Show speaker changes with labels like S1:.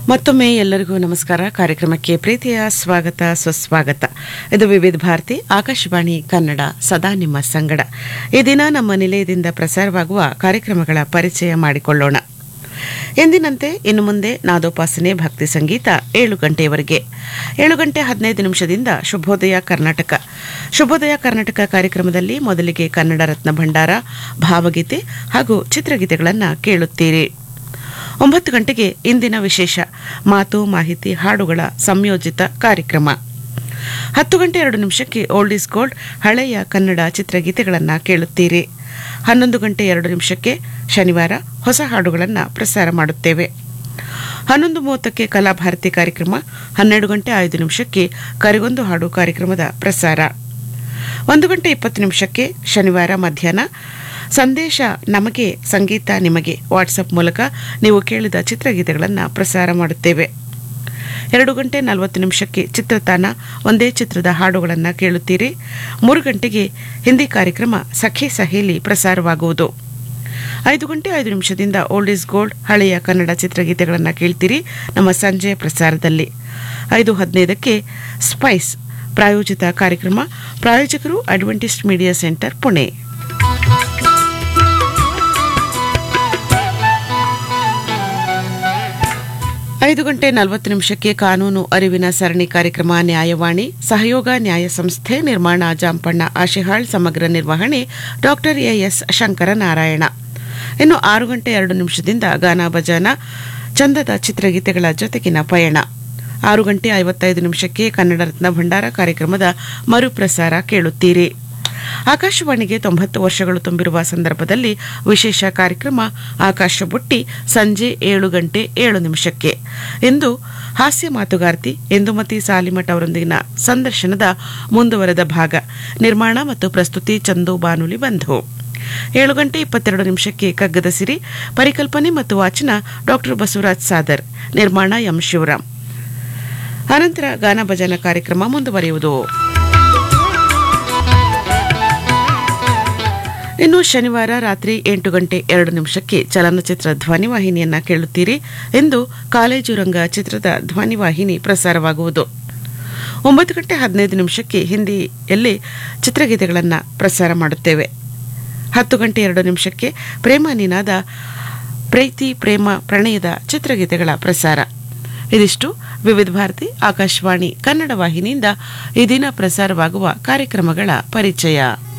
S1: ಮತ್ತೊಮ್ಮೆ ಎಲ್ಲರಿಗೂ ನಮಸ್ಕಾರ ಕಾರ್ಯಕ್ರಮಕ್ಕೆ ಪ್ರೀತಿಯ ಸ್ವಾಗತ ಸುಸ್ವಾಗತ ಇದು ವಿವಿಧ ಭಾರತಿ ಆಕಾಶವಾಣಿ ಕನ್ನಡ ಸದಾ ನಿಮ್ಮ ಸಂಗಡ ಈ ದಿನ ನಮ್ಮ ನಿಲಯದಿಂದ ಪ್ರಸಾರವಾಗುವ ಕಾರ್ಯಕ್ರಮಗಳ ಪರಿಚಯ ಮಾಡಿಕೊಳ್ಳೋಣ ಎಂದಿನಂತೆ ಇನ್ನು ಮುಂದೆ ನಾದೋಪಾಸನೆ ಭಕ್ತಿ ಸಂಗೀತ ಏಳು ಗಂಟೆಯವರೆಗೆ ಏಳು ಗಂಟೆ ಹದಿನೈದು ನಿಮಿಷದಿಂದ ಶುಭೋದಯ ಕರ್ನಾಟಕ ಶುಭೋದಯ ಕರ್ನಾಟಕ ಕಾರ್ಯಕ್ರಮದಲ್ಲಿ ಮೊದಲಿಗೆ ಕನ್ನಡ ರತ್ನ ಭಂಡಾರ ಭಾವಗೀತೆ ಹಾಗೂ ಚಿತ್ರಗೀತೆಗಳನ್ನು ಕೇಳುತ್ತೀರಿ ಒಂಬತ್ತು ಗಂಟೆಗೆ ಇಂದಿನ ವಿಶೇಷ ಮಾತು ಮಾಹಿತಿ ಹಾಡುಗಳ ಸಂಯೋಜಿತ ಕಾರ್ಯಕ್ರಮ ಹತ್ತು ಗಂಟೆ ಎರಡು ನಿಮಿಷಕ್ಕೆ ಓಲ್ಡ್ ಇಸ್ ಗೋಲ್ಡ್ ಹಳೆಯ ಕನ್ನಡ ಚಿತ್ರಗೀತೆಗಳನ್ನು ಕೇಳುತ್ತೀರಿ ಹನ್ನೊಂದು ಗಂಟೆ ಎರಡು ನಿಮಿಷಕ್ಕೆ ಶನಿವಾರ ಹೊಸ ಹಾಡುಗಳನ್ನು ಪ್ರಸಾರ ಮಾಡುತ್ತೇವೆ ಹನ್ನೊಂದು ಮೂವತ್ತಕ್ಕೆ ಕಲಾಭಾರತಿ ಕಾರ್ಯಕ್ರಮ ಹನ್ನೆರಡು ಗಂಟೆ ಐದು ನಿಮಿಷಕ್ಕೆ ಕರಿಗೊಂದು ಹಾಡು ಕಾರ್ಯಕ್ರಮದ ಪ್ರಸಾರ ಒಂದು ಗಂಟೆ ಇಪ್ಪತ್ತು ನಿಮಿಷಕ್ಕೆ ಶನಿವಾರ ಮಧ್ಯಾಹ್ನ ಸಂದೇಶ ನಮಗೆ ಸಂಗೀತ ನಿಮಗೆ ವಾಟ್ಸಪ್ ಮೂಲಕ ನೀವು ಕೇಳಿದ ಚಿತ್ರಗೀತೆಗಳನ್ನು ಪ್ರಸಾರ ಮಾಡುತ್ತೇವೆ ಎರಡು ಗಂಟೆ ನಲವತ್ತು ನಿಮಿಷಕ್ಕೆ ಚಿತ್ರತಾನ ಒಂದೇ ಚಿತ್ರದ ಹಾಡುಗಳನ್ನು ಕೇಳುತ್ತೀರಿ ಮೂರು ಗಂಟೆಗೆ ಹಿಂದಿ ಕಾರ್ಯಕ್ರಮ ಸಖಿ ಸಹೇಲಿ ಪ್ರಸಾರವಾಗುವುದು ಐದು ಗಂಟೆ ಐದು ನಿಮಿಷದಿಂದ ಓಲ್ಡ್ ಇಸ್ ಗೋಲ್ಡ್ ಹಳೆಯ ಕನ್ನಡ ಚಿತ್ರಗೀತೆಗಳನ್ನು ಕೇಳ್ತೀರಿ ನಮ್ಮ ಸಂಜೆ ಪ್ರಸಾರದಲ್ಲಿ ಐದು ಹದಿನೈದಕ್ಕೆ ಸ್ಪೈಸ್ ಪ್ರಾಯೋಜಿತ ಕಾರ್ಯಕ್ರಮ ಪ್ರಾಯೋಜಕರು ಅಡ್ವೆಂಟಿಸ್ಟ್ ಮೀಡಿಯಾ ಸೆಂಟರ್ ಪುಣೆ ಐದು ಗಂಟೆ ನಲವತ್ತು ನಿಮಿಷಕ್ಕೆ ಕಾನೂನು ಅರಿವಿನ ಸರಣಿ ಕಾರ್ಯಕ್ರಮ ನ್ಯಾಯವಾಣಿ ಸಹಯೋಗ ನ್ಯಾಯ ಸಂಸ್ಥೆ ನಿರ್ಮಾಣ ಜಾಂಪಣ್ಣ ಆಶಿಹಾಳ್ ಸಮಗ್ರ ನಿರ್ವಹಣೆ ಡಾಕ್ಟರ್ ಎಎಸ್ ಶಂಕರನಾರಾಯಣ ಇನ್ನು ಆರು ಗಂಟೆ ಎರಡು ನಿಮಿಷದಿಂದ ಗಾನ ಭಜನ ಚಂದದ ಚಿತ್ರಗೀತೆಗಳ ಜೊತೆಗಿನ ಪಯಣ ಆರು ಗಂಟೆ ಐವತ್ತೈದು ನಿಮಿಷಕ್ಕೆ ಕನ್ನಡ ರತ್ನ ಭಂಡಾರ ಕಾರ್ಯಕ್ರಮದ ಮರುಪ್ರಸಾರ ಕೇಳುತ್ತೀರಿ ಆಕಾಶವಾಣಿಗೆ ತೊಂಬತ್ತು ವರ್ಷಗಳು ತುಂಬಿರುವ ಸಂದರ್ಭದಲ್ಲಿ ವಿಶೇಷ ಕಾರ್ಯಕ್ರಮ ಆಕಾಶ ಬುಟ್ಟಿ ಸಂಜೆ ಏಳು ಗಂಟೆ ಏಳು ನಿಮಿಷಕ್ಕೆ ಇಂದು ಹಾಸ್ಯ ಮಾತುಗಾರ್ತಿ ಇಂದುಮತಿ ಸಾಲಿಮಠ್ ಅವರೊಂದಿಗಿನ ಸಂದರ್ಶನದ ಮುಂದುವರೆದ ಭಾಗ ನಿರ್ಮಾಣ ಮತ್ತು ಪ್ರಸ್ತುತಿ ಚಂದು ಬಾನುಲಿ ಬಂಧು ಏಳು ಗಂಟೆ ಇಪ್ಪತ್ತೆರಡು ನಿಮಿಷಕ್ಕೆ ಕಗ್ಗದ ಸಿರಿ ಪರಿಕಲ್ಪನೆ ಮತ್ತು ವಾಚನ ಡಾಕ್ಟರ್ ಬಸವರಾಜ್ ಸಾದರ್ ನಿರ್ಮಾಣ ಎಂ ಶಿವರಾಮ್ ಅನಂತರ ಗಾನ ಭಜನ ಕಾರ್ಯಕ್ರಮ ಮುಂದುವರಿಯುವುದು ಇನ್ನು ಶನಿವಾರ ರಾತ್ರಿ ಎಂಟು ಗಂಟೆ ಎರಡು ನಿಮಿಷಕ್ಕೆ ಚಲನಚಿತ್ರ ಧ್ವನಿವಾಹಿನಿಯನ್ನ ಕೇಳುತ್ತೀರಿ ಎಂದು ಕಾಲೇಜು ರಂಗ ಚಿತ್ರದ ಧ್ವನಿವಾಹಿನಿ ಪ್ರಸಾರವಾಗುವುದು ಒಂಬತ್ತು ಗಂಟೆ ಹದಿನೈದು ನಿಮಿಷಕ್ಕೆ ಹಿಂದಿಯಲ್ಲಿ ಚಿತ್ರಗೀತೆಗಳನ್ನು ಪ್ರಸಾರ ಮಾಡುತ್ತೇವೆ ಹತ್ತು ಗಂಟೆ ಎರಡು ನಿಮಿಷಕ್ಕೆ ಪ್ರೇಮ ನಿನಾದ ಪ್ರೀತಿ ಪ್ರೇಮ ಪ್ರಣಯದ ಚಿತ್ರಗೀತೆಗಳ ಪ್ರಸಾರ ಇದಿಷ್ಟು ವಿವಿಧ ಭಾರತಿ ಆಕಾಶವಾಣಿ ಕನ್ನಡ ವಾಹಿನಿಯಿಂದ ಈ ದಿನ ಪ್ರಸಾರವಾಗುವ ಕಾರ್ಯಕ್ರಮಗಳ ಪರಿಚಯ